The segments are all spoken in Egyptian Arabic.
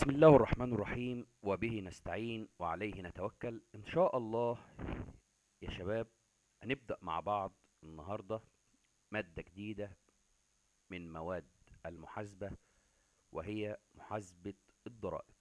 بسم الله الرحمن الرحيم وبه نستعين وعليه نتوكل إن شاء الله يا شباب هنبدأ مع بعض النهاردة مادة جديدة من مواد المحاسبة وهي محاسبة الضرائب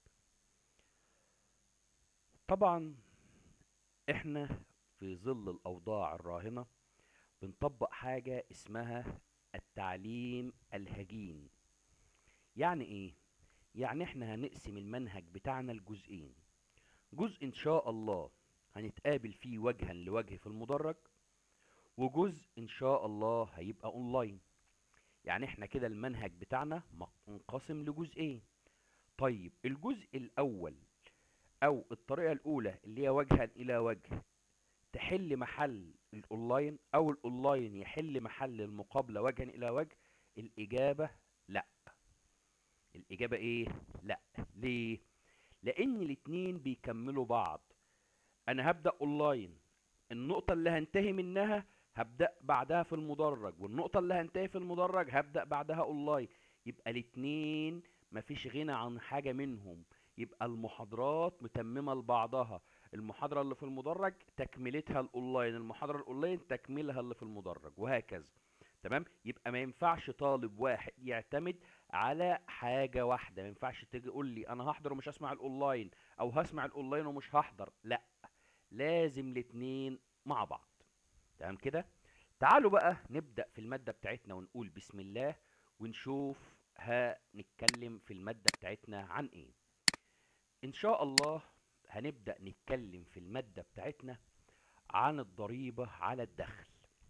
طبعا احنا في ظل الأوضاع الراهنة بنطبق حاجة اسمها التعليم الهجين يعني ايه يعني احنا هنقسم المنهج بتاعنا لجزئين جزء ان شاء الله هنتقابل فيه وجها لوجه في المدرج وجزء ان شاء الله هيبقى اونلاين يعني احنا كده المنهج بتاعنا منقسم لجزئين طيب الجزء الاول او الطريقة الاولى اللي هي وجها الى وجه تحل محل الاونلاين او الاونلاين يحل محل المقابلة وجها الى وجه الاجابة لا الإجابة إيه؟ لأ ليه؟ لأن الاتنين بيكملوا بعض أنا هبدأ أونلاين النقطة اللي هنتهي منها هبدأ بعدها في المدرج والنقطة اللي هنتهي في المدرج هبدأ بعدها أونلاين يبقى الاتنين مفيش غنى عن حاجة منهم يبقى المحاضرات متممة لبعضها المحاضرة اللي في المدرج تكملتها الأونلاين المحاضرة الأونلاين تكملها اللي في المدرج وهكذا تمام يبقى ما ينفعش طالب واحد يعتمد على حاجة واحدة ما ينفعش تيجي تقول لي انا هحضر ومش هسمع الاونلاين او هسمع الاونلاين ومش هحضر لا لازم الاتنين مع بعض تمام كده تعالوا بقى نبدأ في المادة بتاعتنا ونقول بسم الله ونشوف هنتكلم في المادة بتاعتنا عن ايه ان شاء الله هنبدأ نتكلم في المادة بتاعتنا عن الضريبة على الدخل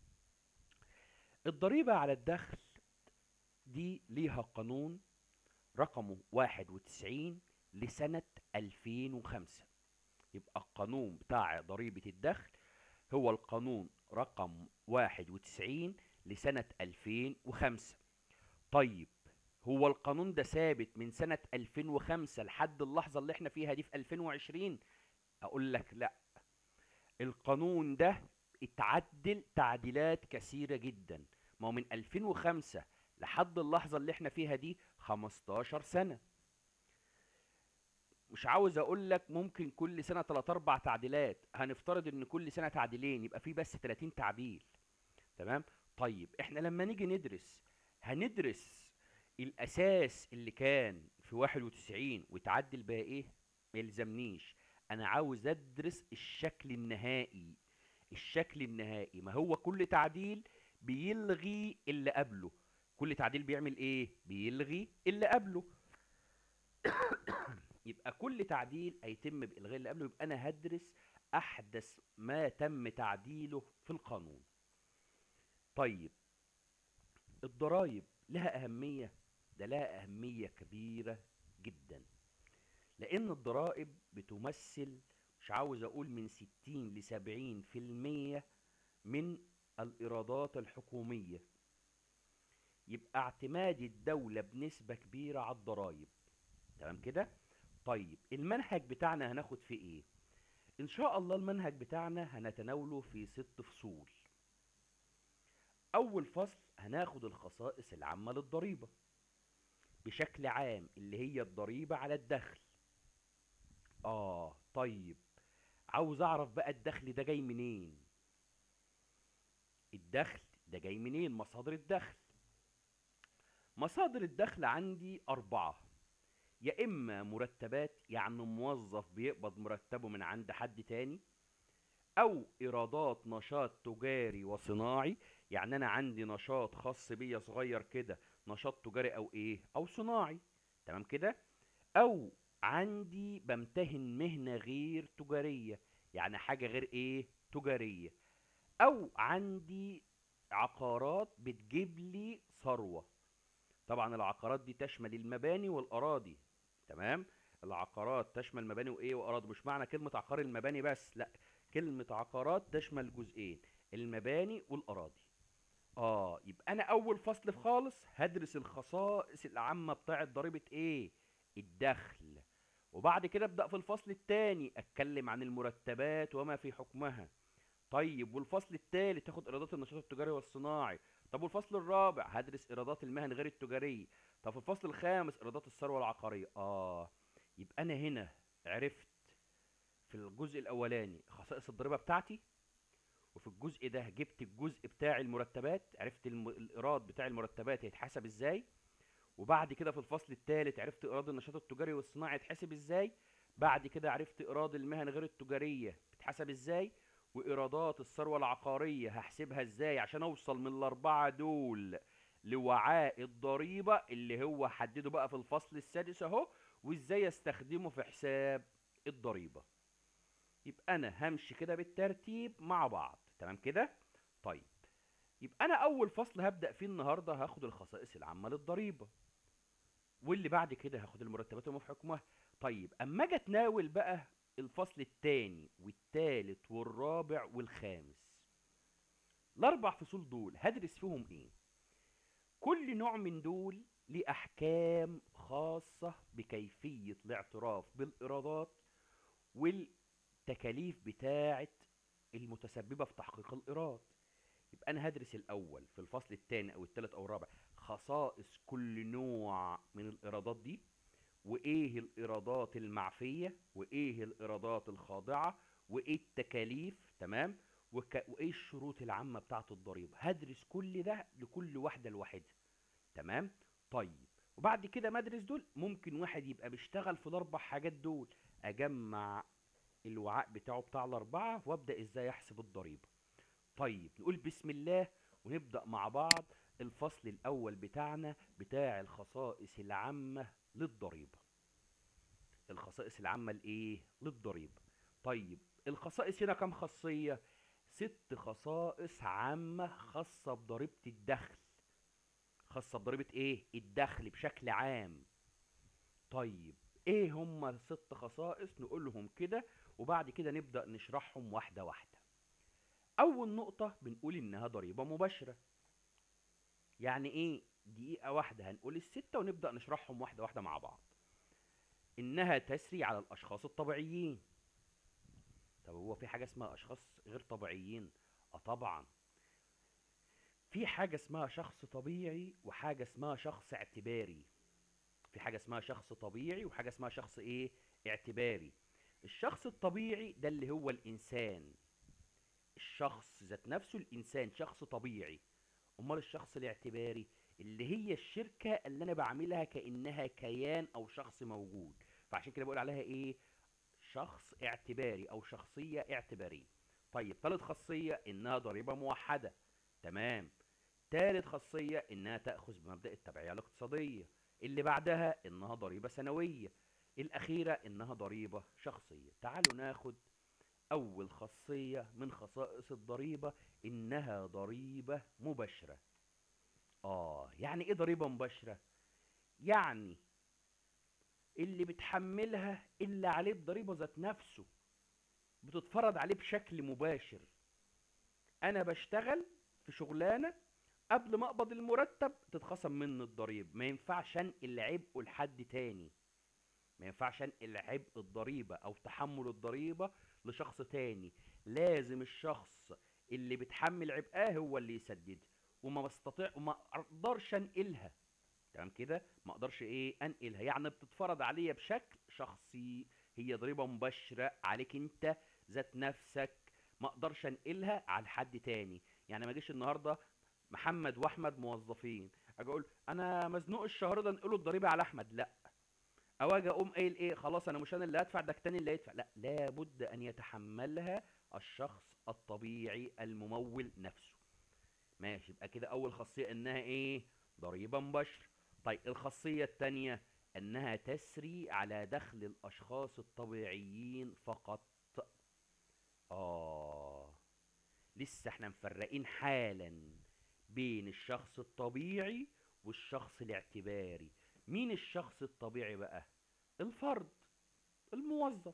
الضريبة على الدخل دي ليها قانون رقمه واحد وتسعين لسنة ألفين وخمسة يبقى القانون بتاع ضريبة الدخل هو القانون رقم واحد وتسعين لسنة ألفين وخمسة طيب هو القانون ده ثابت من سنة ألفين وخمسة لحد اللحظة اللي احنا فيها دي في ألفين وعشرين أقول لك لأ القانون ده اتعدل تعديلات كثيرة جدا ما هو من 2005 لحد اللحظة اللي احنا فيها دي 15 سنة مش عاوز اقول لك ممكن كل سنة 3 4 تعديلات هنفترض ان كل سنة تعديلين يبقى في بس 30 تعديل تمام طيب احنا لما نيجي ندرس هندرس الاساس اللي كان في 91 وتعدل بقى ايه ما يلزمنيش انا عاوز ادرس الشكل النهائي الشكل النهائي ما هو كل تعديل بيلغي اللي قبله كل تعديل بيعمل ايه بيلغي اللي قبله يبقى كل تعديل هيتم بالغاء اللي قبله يبقى انا هدرس احدث ما تم تعديله في القانون طيب الضرايب لها اهمية ده لها اهمية كبيرة جدا لان الضرائب بتمثل مش عاوز اقول من ستين لسبعين في المية من الايرادات الحكومية يبقى اعتماد الدولة بنسبة كبيرة على الضرايب تمام كده طيب المنهج بتاعنا هناخد فيه ايه ان شاء الله المنهج بتاعنا هنتناوله في ست فصول اول فصل هناخد الخصائص العامة للضريبة بشكل عام اللي هي الضريبة على الدخل اه طيب عاوز اعرف بقى الدخل ده جاي منين الدخل ده جاي منين مصادر الدخل مصادر الدخل عندي أربعة يا إما مرتبات يعني موظف بيقبض مرتبه من عند حد تاني أو إيرادات نشاط تجاري وصناعي يعني أنا عندي نشاط خاص بيا صغير كده نشاط تجاري أو إيه أو صناعي تمام كده أو عندي بمتهن مهنة غير تجارية يعني حاجة غير إيه تجارية أو عندي عقارات بتجيب لي ثروة طبعا العقارات دي تشمل المباني والأراضي تمام العقارات تشمل مباني وإيه وأراضي مش معنى كلمة عقار المباني بس لا كلمة عقارات تشمل جزئين المباني والأراضي اه يبقى انا اول فصل خالص هدرس الخصائص العامة بتاعة ضريبة ايه الدخل وبعد كده ابدأ في الفصل التاني اتكلم عن المرتبات وما في حكمها طيب والفصل التالت تاخد ايرادات النشاط التجاري والصناعي طب والفصل الرابع هدرس ايرادات المهن غير التجاريه طب في الفصل الخامس ايرادات الثروه العقاريه اه يبقى انا هنا عرفت في الجزء الاولاني خصائص الضريبه بتاعتي وفي الجزء ده جبت الجزء بتاع المرتبات عرفت الم... الايراد بتاع المرتبات هيتحسب ازاي وبعد كده في الفصل الثالث عرفت ايراد النشاط التجاري والصناعي يتحسب ازاي بعد كده عرفت ايراد المهن غير التجاريه بتتحسب ازاي وايرادات الثروه العقاريه هحسبها ازاي عشان اوصل من الاربعه دول لوعاء الضريبه اللي هو حدده بقى في الفصل السادس اهو وازاي استخدمه في حساب الضريبه يبقى انا همشي كده بالترتيب مع بعض تمام كده طيب يبقى انا اول فصل هبدا فيه النهارده هاخد الخصائص العامه للضريبه واللي بعد كده هاخد المرتبات وما في حكمها طيب اما اجي اتناول بقى الفصل الثاني والثالث والرابع والخامس الاربع فصول دول هدرس فيهم ايه كل نوع من دول ليه احكام خاصه بكيفيه الاعتراف بالايرادات والتكاليف بتاعه المتسببه في تحقيق الايراد يبقى انا هدرس الاول في الفصل الثاني او الثالث او الرابع خصائص كل نوع من الايرادات دي وايه الايرادات المعفيه وايه الايرادات الخاضعه وايه التكاليف تمام وك... وايه الشروط العامه بتاعه الضريبه هدرس كل ده لكل واحده لوحدها تمام طيب وبعد كده ما ادرس دول ممكن واحد يبقى بيشتغل في الاربع حاجات دول اجمع الوعاء بتاعه بتاع الاربعه وابدا ازاي احسب الضريبه طيب نقول بسم الله ونبدا مع بعض الفصل الاول بتاعنا بتاع الخصائص العامه للضريبه الخصائص العامه لايه للضريبه طيب الخصائص هنا كام خاصيه ست خصائص عامه خاصه بضريبه الدخل خاصه بضريبه ايه الدخل بشكل عام طيب ايه هم الست خصائص نقولهم كده وبعد كده نبدا نشرحهم واحده واحده اول نقطه بنقول انها ضريبه مباشره يعني ايه دقيقه واحده هنقول السته ونبدا نشرحهم واحده واحده مع بعض انها تسري على الاشخاص الطبيعيين طب هو في حاجه اسمها اشخاص غير طبيعيين اه طبعا في حاجه اسمها شخص طبيعي وحاجه اسمها شخص اعتباري في حاجه اسمها شخص طبيعي وحاجه اسمها شخص ايه اعتباري الشخص الطبيعي ده اللي هو الانسان الشخص ذات نفسه الانسان شخص طبيعي امال الشخص الاعتباري اللي هي الشركه اللي انا بعملها كانها كيان او شخص موجود فعشان كده بقول عليها ايه شخص اعتباري او شخصيه اعتباريه طيب ثالث خاصيه انها ضريبه موحده تمام ثالث خاصيه انها تاخذ بمبدا التبعيه الاقتصاديه اللي بعدها انها ضريبه سنويه الاخيره انها ضريبه شخصيه تعالوا ناخد اول خاصيه من خصائص الضريبه انها ضريبه مباشره اه يعني ايه ضريبه مباشره يعني اللي بتحملها اللي عليه الضريبه ذات نفسه بتتفرض عليه بشكل مباشر انا بشتغل في شغلانه قبل ما اقبض المرتب تتخصم مني الضريبه ما ينفعش انقل عبء لحد تاني ما ينفعش انقل عبء الضريبه او تحمل الضريبه لشخص تاني لازم الشخص اللي بتحمل عبئاه هو اللي يسددها وما بستطيع وما اقدرش انقلها تمام كده ما اقدرش ايه انقلها يعني بتتفرض عليا بشكل شخصي هي ضريبه مباشره عليك انت ذات نفسك ما اقدرش انقلها على حد تاني يعني ما اجيش النهارده محمد واحمد موظفين اجي اقول انا مزنوق الشهر ده انقلوا الضريبه على احمد لا او اجي اقوم قايل ايه خلاص انا مش انا اللي هدفع ده التاني اللي هيدفع لا لابد ان يتحملها الشخص الطبيعي الممول نفسه ماشي يبقى كده اول خاصيه انها ايه ضريبه مباشره طيب الخاصيه الثانيه انها تسري على دخل الاشخاص الطبيعيين فقط اه لسه احنا مفرقين حالا بين الشخص الطبيعي والشخص الاعتباري مين الشخص الطبيعي بقى الفرد الموظف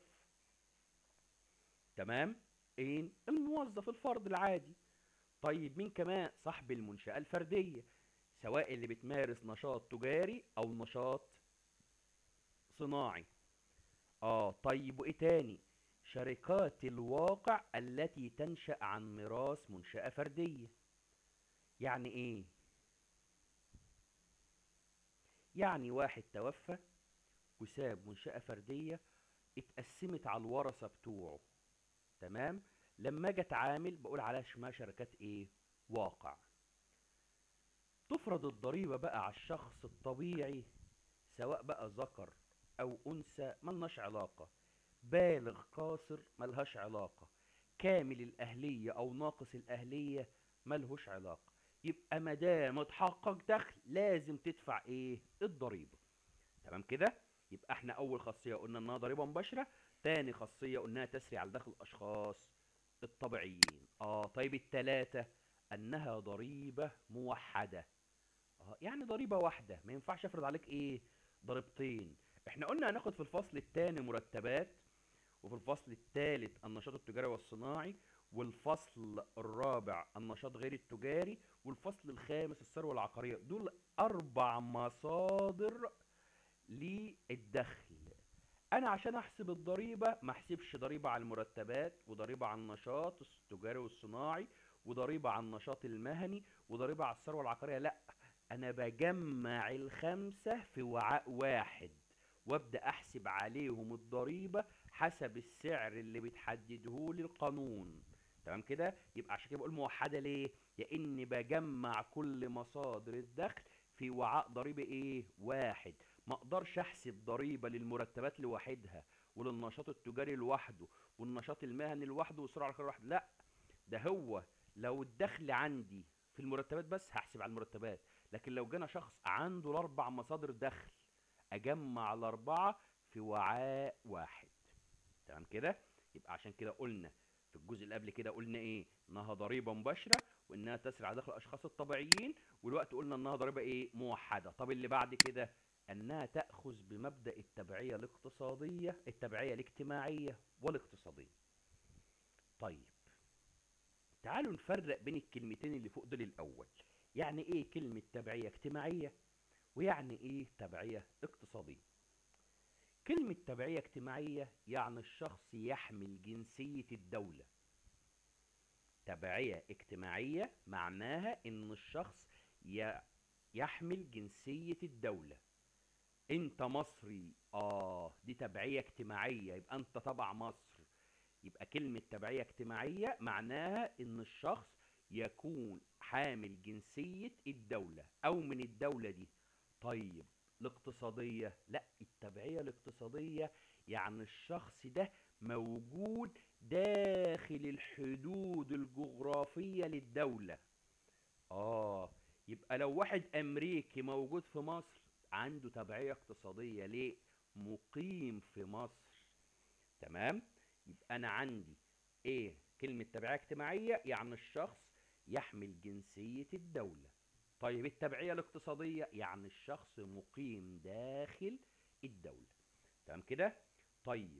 تمام ايه الموظف الفرد العادي طيب مين كمان صاحب المنشأة الفردية سواء اللي بتمارس نشاط تجاري او نشاط صناعي اه طيب وايه تاني شركات الواقع التي تنشأ عن ميراث منشأة فردية يعني ايه يعني واحد توفى وساب منشأة فردية اتقسمت على الورثة بتوعه تمام لما اجي اتعامل بقول عليها اسمها شركات ايه واقع تفرض الضريبة بقى على الشخص الطبيعي سواء بقى ذكر او انثى ملناش علاقة بالغ قاصر ملهاش علاقة كامل الاهلية او ناقص الاهلية ملهوش علاقة يبقى مادام اتحقق دخل لازم تدفع ايه الضريبة تمام كده يبقى احنا اول خاصية قلنا انها ضريبة مباشرة تاني خاصية قلناها تسري على دخل الاشخاص الطبيعيين اه طيب التلاتة انها ضريبة موحدة اه يعني ضريبة واحدة ما ينفعش افرض عليك ايه ضريبتين احنا قلنا هناخد في الفصل التاني مرتبات وفي الفصل الثالث النشاط التجاري والصناعي والفصل الرابع النشاط غير التجاري والفصل الخامس الثروة العقارية دول أربع مصادر للدخل أنا عشان أحسب الضريبة ما أحسبش ضريبة على المرتبات وضريبة على النشاط التجاري والصناعي وضريبة على النشاط المهني وضريبة على الثروة العقارية لأ أنا بجمع الخمسة في وعاء واحد وابدا احسب عليهم الضريبه حسب السعر اللي بتحدده لي القانون تمام كده يبقى عشان كده بقول موحده ليه لاني بجمع كل مصادر الدخل في وعاء ضريبي ايه واحد ما اقدرش احسب ضريبه للمرتبات لوحدها وللنشاط التجاري لوحده والنشاط المهني لوحده والسرعه العقاريه لوحده لا ده هو لو الدخل عندي في المرتبات بس هحسب على المرتبات لكن لو جانا شخص عنده الاربع مصادر دخل اجمع الاربعه في وعاء واحد تمام كده يبقى عشان كده قلنا في الجزء اللي قبل كده قلنا ايه انها ضريبه مباشره وانها تسري على دخل الاشخاص الطبيعيين والوقت قلنا انها ضريبه ايه موحده طب اللي بعد كده انها تاخذ بمبدا التبعيه الاقتصاديه التبعيه الاجتماعيه والاقتصاديه طيب تعالوا نفرق بين الكلمتين اللي فوق دول الاول يعني ايه كلمه تبعيه اجتماعيه ويعني ايه تبعية اقتصادية كلمة تبعية اجتماعية يعني الشخص يحمل جنسية الدولة تبعية اجتماعية معناها ان الشخص يحمل جنسية الدولة انت مصري اه دي تبعية اجتماعية يبقى انت تبع مصر يبقى كلمة تبعية اجتماعية معناها ان الشخص يكون حامل جنسية الدولة او من الدولة دي طيب الاقتصادية لا التبعية الاقتصادية يعني الشخص ده موجود داخل الحدود الجغرافية للدولة اه يبقى لو واحد امريكي موجود في مصر عنده تبعية اقتصادية ليه مقيم في مصر تمام يبقى انا عندي ايه كلمة تبعية اجتماعية يعني الشخص يحمل جنسية الدولة طيب التبعية الاقتصادية يعني الشخص مقيم داخل الدولة تمام كده طيب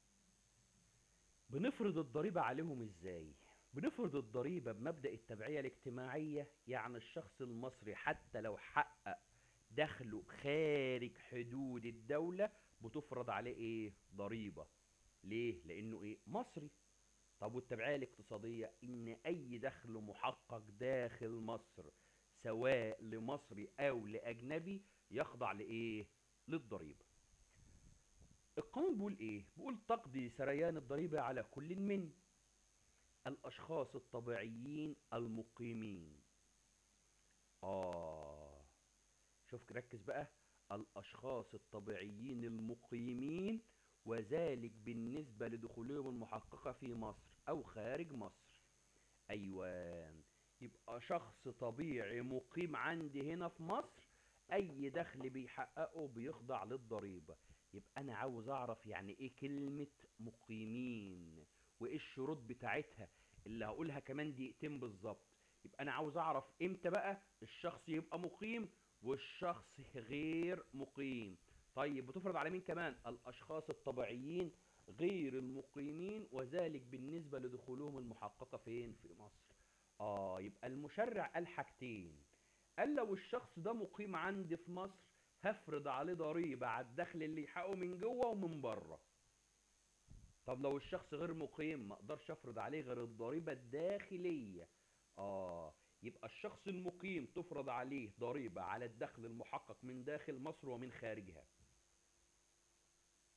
بنفرض الضريبة عليهم ازاي بنفرض الضريبة بمبدأ التبعية الاجتماعية يعني الشخص المصري حتى لو حقق دخله خارج حدود الدولة بتفرض عليه ايه ضريبة ليه لانه ايه مصري طب والتبعية الاقتصادية ان اي دخل محقق داخل مصر سواء لمصري او لاجنبي يخضع لايه للضريبه القانون بيقول ايه بيقول تقضي سريان الضريبه على كل من الاشخاص الطبيعيين المقيمين اه شوف ركز بقى الاشخاص الطبيعيين المقيمين وذلك بالنسبه لدخولهم المحققه في مصر او خارج مصر ايوان يبقى شخص طبيعي مقيم عندي هنا في مصر اي دخل بيحققه بيخضع للضريبة يبقى انا عاوز اعرف يعني ايه كلمة مقيمين وايه الشروط بتاعتها اللي هقولها كمان دقيقتين بالظبط يبقى انا عاوز اعرف امتى بقى الشخص يبقى مقيم والشخص غير مقيم طيب بتفرض على مين كمان الاشخاص الطبيعيين غير المقيمين وذلك بالنسبة لدخولهم المحققة فين في مصر اه يبقى المشرع قال حاجتين قال لو الشخص ده مقيم عندي في مصر هفرض عليه ضريبة على الدخل اللي يحققه من جوه ومن بره طب لو الشخص غير مقيم ما اقدرش افرض عليه غير الضريبة الداخلية اه يبقى الشخص المقيم تفرض عليه ضريبة على الدخل المحقق من داخل مصر ومن خارجها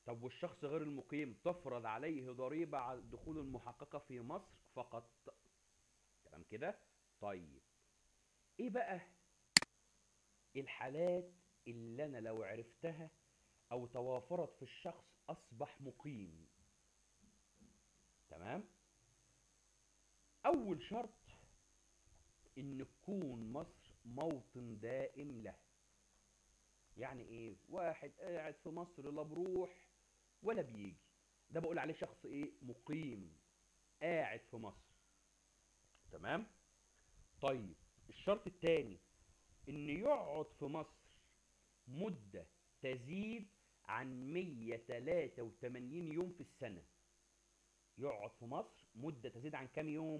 طب والشخص غير المقيم تفرض عليه ضريبة على الدخول المحققة في مصر فقط تمام كده طيب ايه بقى الحالات اللي انا لو عرفتها او توافرت في الشخص اصبح مقيم تمام اول شرط ان تكون مصر موطن دائم له يعني ايه واحد قاعد في مصر لا بروح ولا بيجي ده بقول عليه شخص ايه مقيم قاعد في مصر تمام طيب الشرط التاني ان يقعد في مصر مدة تزيد عن 183 يوم في السنة يقعد في مصر مدة تزيد عن كام يوم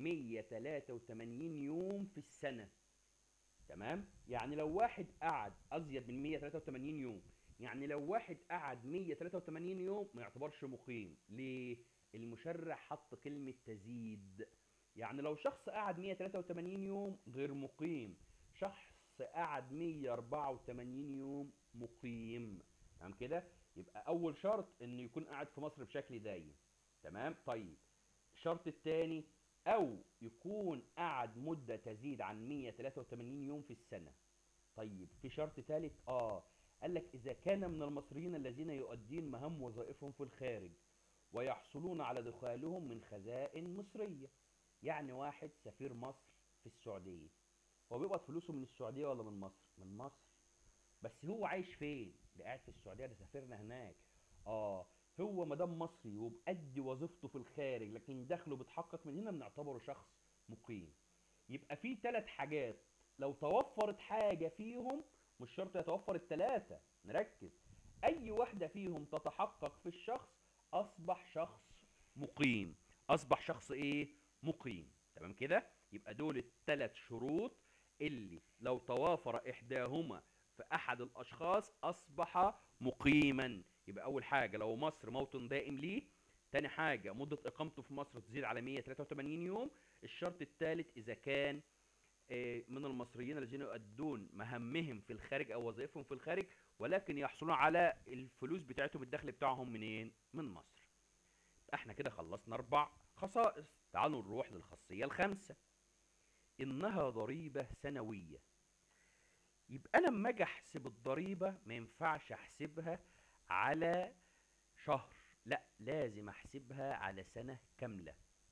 183 يوم في السنة تمام يعني لو واحد قعد ازيد من 183 يوم يعني لو واحد قعد 183 يوم ما يعتبرش مقيم ليه المشرع حط كلمة تزيد يعني لو شخص قعد 183 يوم غير مقيم شخص قعد 184 يوم مقيم تمام كده يبقى اول شرط انه يكون قاعد في مصر بشكل دايم تمام طيب الشرط الثاني او يكون قعد مدة تزيد عن 183 يوم في السنة طيب في شرط ثالث اه قال لك اذا كان من المصريين الذين يؤدين مهام وظائفهم في الخارج ويحصلون على دخولهم من خزائن مصرية يعني واحد سفير مصر في السعودية هو بيقبض فلوسه من السعودية ولا من مصر من مصر بس هو عايش فين ده قاعد في السعودية ده سافرنا هناك اه هو مدام مصري وبأدي وظيفته في الخارج لكن دخله بيتحقق من هنا بنعتبره شخص مقيم يبقى في ثلاث حاجات لو توفرت حاجة فيهم مش شرط يتوفر الثلاثة نركز أي واحدة فيهم تتحقق في الشخص أصبح شخص مقيم أصبح شخص إيه مقيم تمام كده يبقى دول الثلاث شروط اللي لو توافر إحداهما في أحد الأشخاص أصبح مقيما يبقى أول حاجة لو مصر موطن دائم ليه تاني حاجة مدة إقامته في مصر تزيد على 183 يوم الشرط الثالث إذا كان آه، من المصريين الذين يؤدون مهامهم في الخارج أو وظائفهم في الخارج ولكن يحصلون على الفلوس بتاعتهم الدخل بتاعهم منين؟ من مصر احنا كده خلصنا أربع خصائص تعالوا نروح للخاصية الخامسة إنها ضريبة سنوية يبقى أنا لما أجي أحسب الضريبة ما ينفعش أحسبها على شهر لا لازم أحسبها على سنة كاملة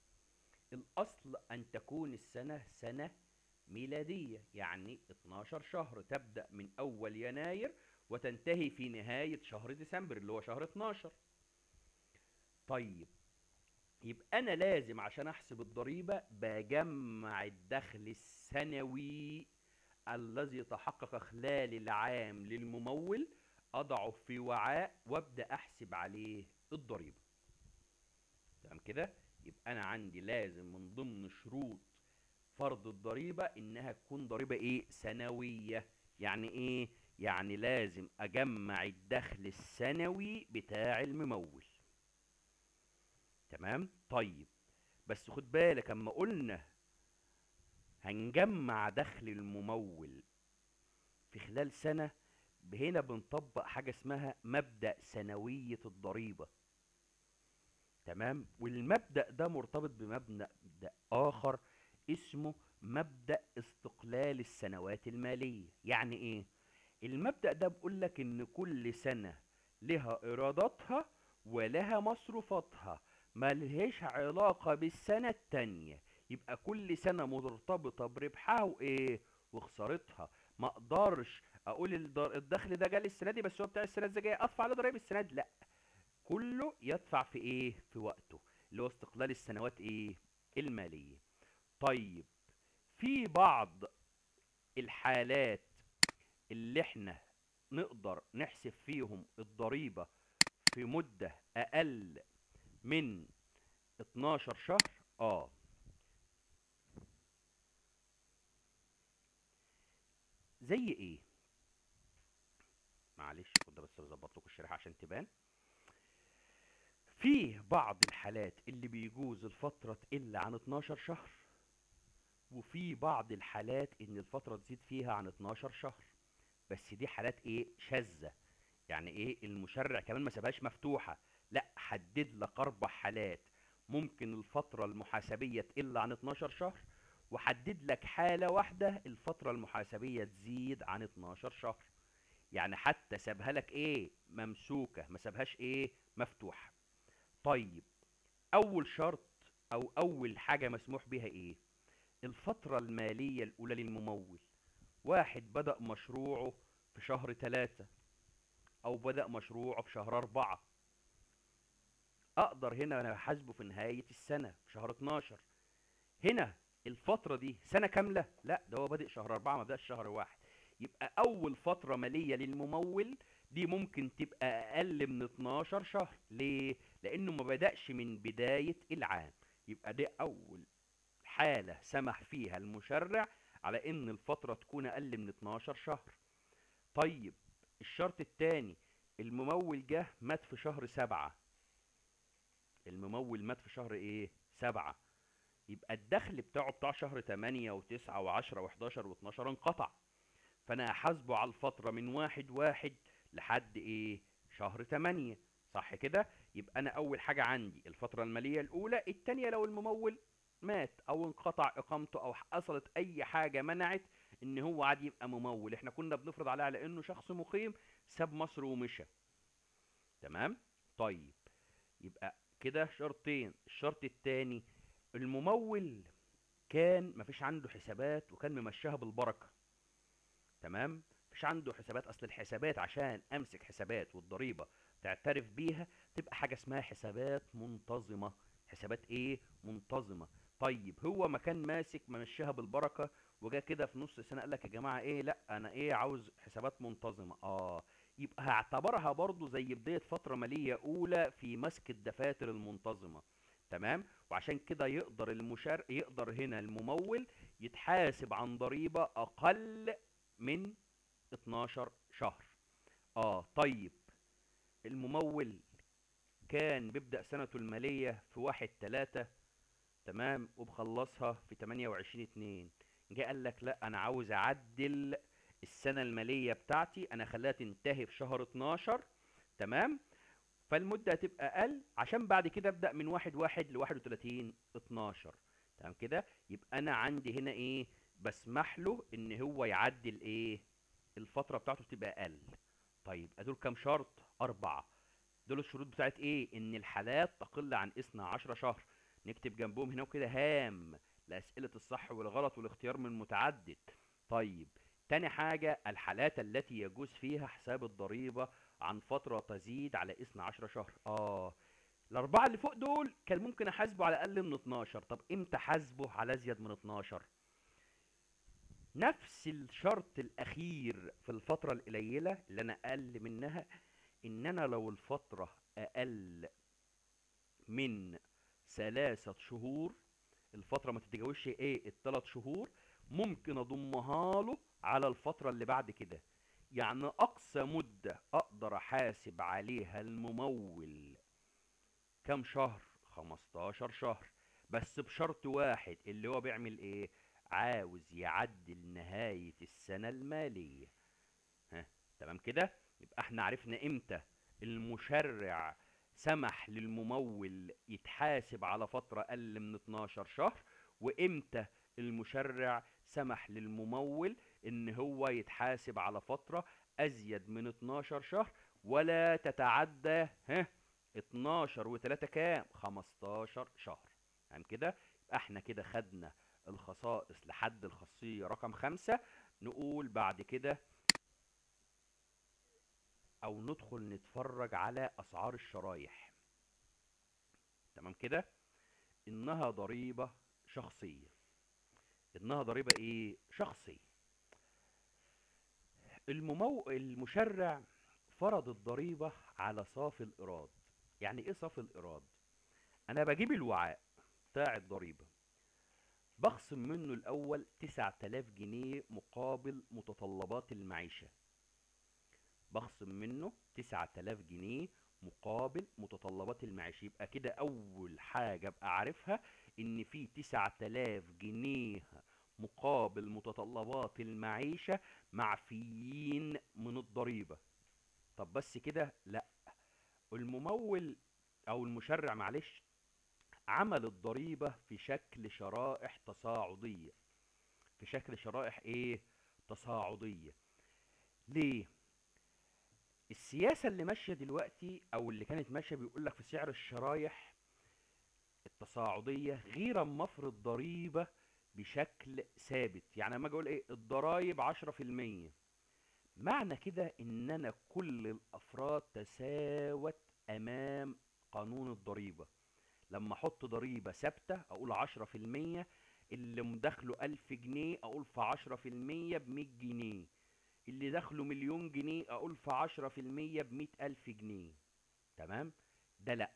الأصل أن تكون السنة سنة ميلادية يعني 12 شهر تبدأ من أول يناير وتنتهي في نهاية شهر ديسمبر اللي هو شهر 12 طيب يبقى أنا لازم عشان أحسب الضريبة بجمع الدخل السنوي الذي تحقق خلال العام للممول أضعه في وعاء وأبدأ أحسب عليه الضريبة تمام كده يبقى أنا عندي لازم من ضمن شروط فرض الضريبة إنها تكون ضريبة إيه سنوية يعني إيه يعني لازم أجمع الدخل السنوي بتاع الممول تمام طيب بس خد بالك اما قلنا هنجمع دخل الممول في خلال سنة هنا بنطبق حاجة اسمها مبدأ سنوية الضريبة تمام والمبدأ ده مرتبط بمبدأ آخر اسمه مبدأ استقلال السنوات المالية يعني ايه المبدأ ده بيقول لك ان كل سنة لها ايراداتها ولها مصروفاتها ملهاش علاقة بالسنة التانية يبقى كل سنة مرتبطة بربحها وايه وخسارتها ما اقدرش اقول الدر- الدخل ده جالي السنة دي بس هو بتاع السنة دي جاي ادفع عليه ضرايب السنة دي لا كله يدفع في ايه في وقته اللي هو استقلال السنوات ايه المالية طيب في بعض الحالات اللي احنا نقدر نحسب فيهم الضريبة في مدة اقل من 12 شهر اه زي ايه معلش كنت بس بظبط لكم الشريحة عشان تبان في بعض الحالات اللي بيجوز الفترة تقل عن 12 شهر وفي بعض الحالات ان الفترة تزيد فيها عن 12 شهر بس دي حالات ايه شاذة يعني ايه المشرع كمان ما سابهاش مفتوحة لا حدد لك اربع حالات ممكن الفترة المحاسبية تقل عن 12 شهر وحدد لك حالة واحدة الفترة المحاسبية تزيد عن 12 شهر يعني حتى سابها لك ايه ممسوكة ما سابهاش ايه مفتوحة طيب اول شرط او اول حاجة مسموح بيها ايه الفترة المالية الاولى للممول واحد بدأ مشروعه في شهر ثلاثة او بدأ مشروعه في شهر اربعة اقدر هنا انا احاسبه في نهاية السنة في شهر 12 هنا الفترة دي سنة كاملة لا ده هو بادئ شهر أربعة ما بدأش شهر واحد يبقى أول فترة مالية للممول دي ممكن تبقى أقل من 12 شهر ليه؟ لأنه ما بدأش من بداية العام يبقى دي أول حالة سمح فيها المشرع على إن الفترة تكون أقل من 12 شهر طيب الشرط التاني الممول جه مات في شهر سبعة الممول مات في شهر ايه سبعة يبقى الدخل بتاعه بتاع شهر تمانية وتسعة وعشرة وحداشر واتناشر انقطع فانا هحاسبه على الفترة من واحد واحد لحد ايه شهر تمانية صح كده يبقى انا اول حاجة عندي الفترة المالية الاولى التانية لو الممول مات او انقطع اقامته او حصلت اي حاجة منعت ان هو عاد يبقى ممول احنا كنا بنفرض عليه على انه شخص مقيم ساب مصر ومشى تمام طيب يبقى كده شرطين الشرط التاني الممول كان مفيش عنده حسابات وكان ممشيها بالبركة تمام مفيش عنده حسابات اصل الحسابات عشان امسك حسابات والضريبة تعترف بيها تبقى حاجة اسمها حسابات منتظمة حسابات ايه منتظمة طيب هو ما كان ماسك ممشيها بالبركة وجا كده في نص السنة قال لك يا جماعة ايه لا انا ايه عاوز حسابات منتظمة اه يبقى هعتبرها برضو زي بداية فترة مالية اولى في مسك الدفاتر المنتظمة تمام وعشان كده يقدر المشار يقدر هنا الممول يتحاسب عن ضريبة اقل من 12 شهر اه طيب الممول كان بيبدأ سنته المالية في واحد تلاتة تمام وبخلصها في تمانية وعشرين اتنين جه قال لك لا انا عاوز اعدل السنة المالية بتاعتي انا خليها تنتهي في شهر 12 تمام فالمدة هتبقى اقل عشان بعد كده ابدأ من واحد واحد لواحد وتلاتين اتناشر تمام كده يبقى انا عندي هنا ايه بسمح له ان هو يعدل ايه الفترة بتاعته تبقى اقل طيب دول كام شرط اربعة دول الشروط بتاعت ايه ان الحالات تقل عن اثنى عشر شهر نكتب جنبهم هنا كده هام لأسئلة الصح والغلط والاختيار من متعدد طيب تاني حاجة الحالات التي يجوز فيها حساب الضريبة عن فترة تزيد على اثنى عشر شهر اه الأربعة اللي فوق دول كان ممكن أحاسبه على أقل من 12 طب إمتى حاسبه على أزيد من 12 نفس الشرط الأخير في الفترة القليلة اللي أنا أقل منها إن أنا لو الفترة أقل من ثلاثة شهور الفترة ما تتجاوزش إيه الثلاث شهور ممكن أضمها له على الفترة اللي بعد كده يعني أقصى مدة أقدر أحاسب عليها الممول كام شهر 15 شهر بس بشرط واحد اللي هو بيعمل ايه عاوز يعدل نهاية السنة المالية ها تمام كده يبقى احنا عرفنا امتى المشرع سمح للممول يتحاسب على فترة اقل من 12 شهر وامتى المشرع سمح للممول ان هو يتحاسب على فترة ازيد من 12 شهر ولا تتعدى ها 12 و3 كام 15 شهر تمام كده يبقى احنا كده خدنا الخصائص لحد الخاصية رقم خمسة نقول بعد كده او ندخل نتفرج على اسعار الشرايح تمام كده انها ضريبة شخصية انها ضريبة ايه شخصية الممو... المشرع فرض الضريبة على صافي الإيراد يعني ايه صافي الإيراد انا بجيب الوعاء بتاع الضريبة بخصم منه الأول 9000 جنيه مقابل متطلبات المعيشة بخصم منه 9000 جنيه مقابل متطلبات المعيشة يبقى كده أول حاجة أبقى عارفها إن في 9000 جنيه مقابل متطلبات المعيشة معفيين من الضريبة طب بس كده لا الممول او المشرع معلش عمل الضريبة في شكل شرائح تصاعدية في شكل شرائح ايه تصاعدية ليه السياسة اللي ماشية دلوقتي او اللي كانت ماشية بيقول لك في سعر الشرايح التصاعدية غير اما افرض ضريبة بشكل ثابت يعني لما اجي اقول ايه الضرايب عشرة في المية معنى كده ان انا كل الافراد تساوت امام قانون الضريبة لما احط ضريبة ثابتة اقول عشرة في المية اللي مدخله الف جنيه اقول في عشرة في المية بمية جنيه اللي دخله مليون جنيه اقول في عشرة في المية بمية الف جنيه تمام ده لا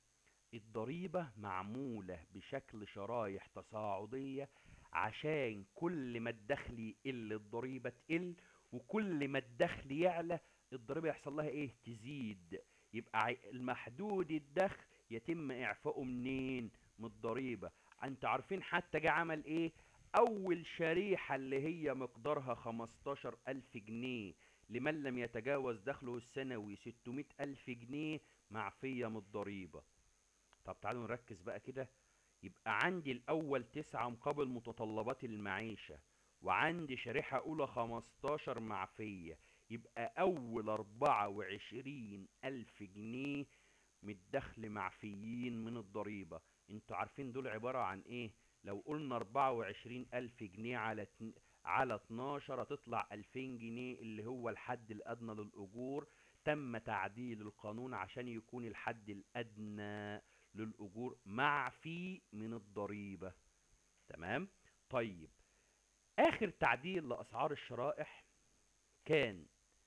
الضريبة معمولة بشكل شرايح تصاعدية عشان كل ما الدخل يقل الضريبة تقل وكل ما الدخل يعلى الضريبة يحصل لها ايه تزيد يبقى عي- المحدود الدخل يتم اعفائه منين من الضريبة انت عارفين حتى جه عمل ايه اول شريحة اللي هي مقدارها خمستاشر الف جنيه لمن لم يتجاوز دخله السنوي ستمائة الف جنيه معفية من الضريبة طب تعالوا نركز بقى كده يبقى عندي الأول تسعة مقابل متطلبات المعيشة وعندي شريحة أولى خمستاشر معفية يبقى أول أربعة وعشرين ألف جنيه من الدخل معفيين من الضريبة انتوا عارفين دول عبارة عن ايه لو قلنا أربعة وعشرين ألف جنيه على اتن- على اتناشر هتطلع ألفين جنيه اللي هو الحد الأدنى للأجور تم تعديل القانون عشان يكون الحد الأدنى للأجور معفي من الضريبة تمام طيب آخر تعديل لأسعار الشرائح كان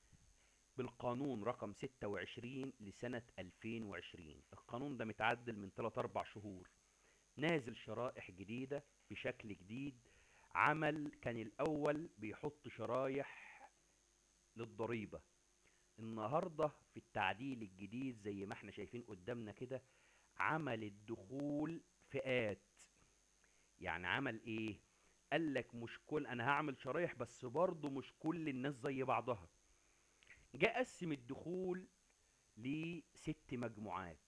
بالقانون رقم 26 لسنة 2020 القانون ده متعدل من 3 4 شهور نازل شرائح جديدة بشكل جديد عمل كان الأول بيحط شرايح للضريبة النهاردة في التعديل الجديد زي ما احنا شايفين قدامنا كده عمل الدخول فئات يعني عمل ايه قال لك مش كل انا هعمل شرايح بس برضه مش كل الناس زي بعضها جاء قسم الدخول لست مجموعات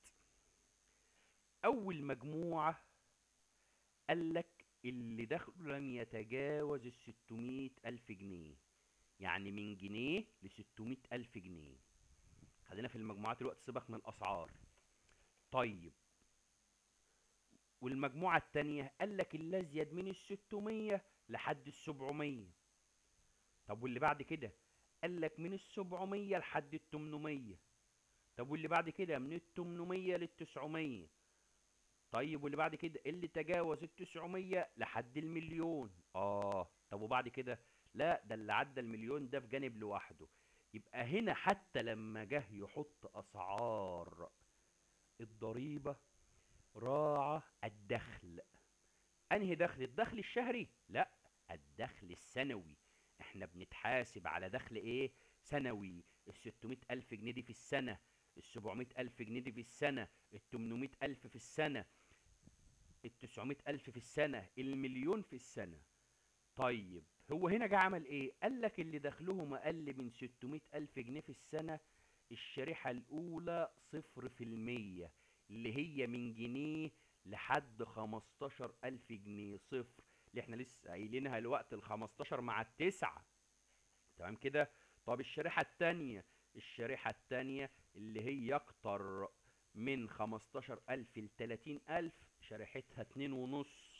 اول مجموعة قال لك اللي دخله لم يتجاوز الستمائة الف جنيه يعني من جنيه لستمائة الف جنيه خلينا في المجموعات الوقت سيبك من الاسعار طيب والمجموعة التانية قال لك اللي ازيد من الستمية لحد السبعمية طب واللي بعد كده قال لك من السبعمية لحد التمنمية طب واللي بعد كده من التمنمية للتسعمية طيب واللي بعد كده اللي تجاوز التسعمية لحد المليون اه طب وبعد كده لا ده اللي عدى المليون ده في جانب لوحده يبقى هنا حتى لما جه يحط اسعار الضريبة راعى الدخل انهي دخل الدخل الشهري لا الدخل السنوي احنا بنتحاسب على دخل ايه سنوي ال 600 الف جنيه دي في السنة ال 700 الف جنيه دي في السنة ال 800 الف في السنة ال 900 الف في السنة المليون في السنة طيب هو هنا جه عمل ايه قال لك اللي دخلهم اقل من 600 الف جنيه في السنة الشريحة الاولى صفر في المية اللي هي من جنيه لحد خمستاشر ألف جنيه صفر اللي احنا لسه قايلينها الوقت الخمستاشر مع التسعة تمام كده طب الشريحة التانية الشريحة التانية اللي هي أكتر من خمستاشر ألف لتلاتين ألف شريحتها اتنين ونص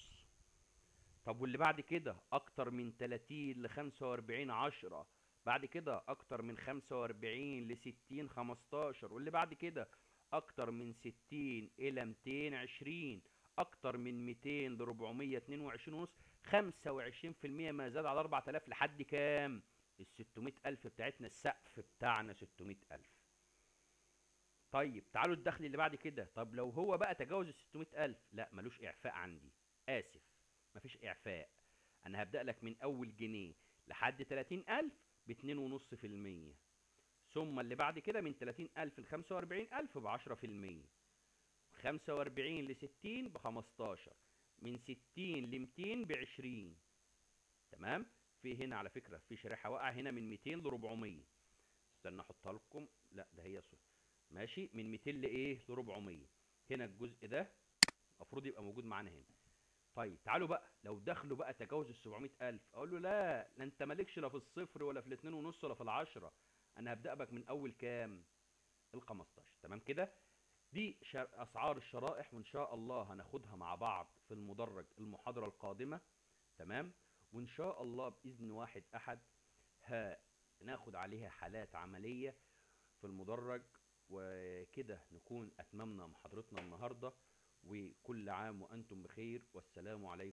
طب واللي بعد كده أكتر من تلاتين لخمسة وأربعين عشرة بعد كده أكتر من خمسة وأربعين لستين خمستاشر واللي بعد كده اكتر من 60 الى 220 اكتر من 200 ل 422 ونص 25% ما زاد على 4000 لحد كام ال 600 الف بتاعتنا السقف بتاعنا 600 الف طيب تعالوا الدخل اللي بعد كده طب لو هو بقى تجاوز ال 600 الف لا ملوش اعفاء عندي اسف مفيش اعفاء انا هبدأ لك من اول جنيه لحد 30 الف ب 2.5% ثم اللي بعد كده من 30000 ل 45000 ب 10% 45 ل 60 ب 15 من 60 ل 200 ب 20 تمام في هنا على فكرة في شريحة واقعة هنا من 200 ل 400 استنى احطها لكم لا ده هي صفر ماشي من 200 لايه ل 400 هنا الجزء ده المفروض يبقى موجود معانا هنا طيب تعالوا بقى لو دخلوا بقى تجاوز ال 700000 اقول له لا لا انت مالكش لا في الصفر ولا في الاتنين ونص ولا في العشرة انا هبدأ بك من اول كام ال 15 تمام كده دي شر... اسعار الشرائح وان شاء الله هناخدها مع بعض في المدرج المحاضرة القادمة تمام وان شاء الله باذن واحد احد هناخد عليها حالات عملية في المدرج وكده نكون اتممنا محاضرتنا النهارده وكل عام وانتم بخير والسلام عليكم